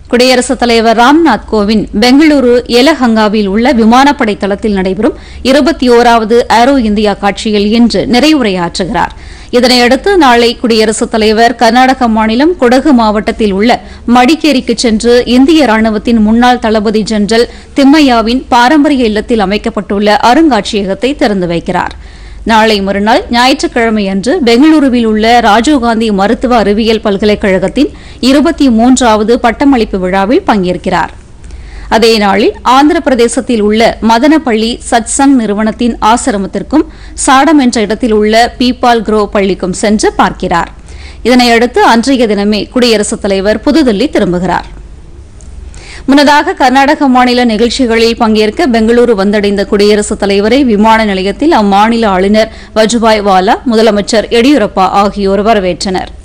குடியரசுத் தலைவர் ராம்நாத் கோவிந்த் பெங்களூரு எலஹங்காவில் உள்ள விமானப்படை தளத்தில் நடைபெறும் இருபத்தி ஓராவது ஏரோ இந்தியா காட்சியில் இன்று நிறைவுரையாற்றுகிறார் இதனையடுத்து நாளை குடியரசுத் தலைவர் கர்நாடக மாநிலம் குடகு மாவட்டத்தில் உள்ள மடிக்கேரிக்கு சென்று இந்திய ராணுவத்தின் முன்னாள் தளபதி ஜெனரல் திம்மையாவின் பாரம்பரிய இல்லத்தில் அமைக்கப்பட்டுள்ள அருங்காட்சியகத்தை திறந்து வைக்கிறார் நாளை மறுநாள் ஞாயிற்றுக்கிழமையன்று பெங்களூருவில் உள்ள ராஜீவ்காந்தி மருத்துவ அறிவியல் பல்கலைக்கழகத்தின் இருபத்தி மூன்றாவது பட்டமளிப்பு விழாவில் பங்கேற்கிறார் அதே நாளில் ஆந்திர பிரதேசத்தில் உள்ள மதனப்பள்ளி சத்சங் நிறுவனத்தின் ஆசிரமத்திற்கும் சாடம் என்ற இடத்தில் உள்ள பீப்பால் குரோ பள்ளிக்கும் சென்று பார்க்கிறார் இதனையடுத்து அன்றைய தினமே குடியரசுத் தலைவர் புதுதில்லி திரும்புகிறார் முன்னதாக கர்நாடக மாநில நிகழ்ச்சிகளில் பங்கேற்க பெங்களூரு வந்தடைந்த குடியரசுத் தலைவரை விமான நிலையத்தில் அம்மாநில ஆளுநர் வஜுபாய் வாலா முதலமைச்சர் எடியூரப்பா ஆகியோர் வரவேற்றனர்